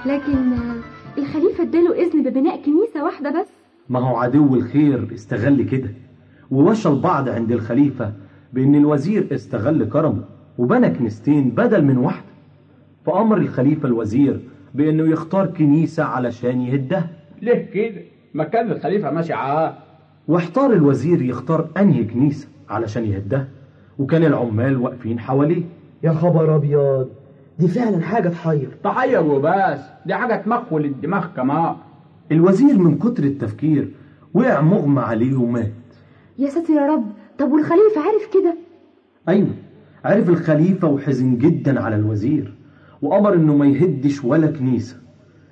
لكن الخليفة اداله إذن ببناء كنيسة واحدة بس ما هو عدو الخير استغل كده ووشى البعض عند الخليفة بأن الوزير استغل كرمه وبنى كنيستين بدل من واحدة فأمر الخليفة الوزير بأنه يختار كنيسة علشان يهدها ليه كده ما كان الخليفة ماشي عاه واحتار الوزير يختار أنهي كنيسة علشان يهدها وكان العمال واقفين حواليه يا خبر أبيض دي فعلا حاجة تحير تحير وبس دي حاجة تمخول الدماغ كمان الوزير من كتر التفكير وقع مغمى عليه ومات يا ساتر يا رب طب والخليفة عارف كده أيوة عرف الخليفة وحزن جدا على الوزير وأمر إنه ما يهدش ولا كنيسة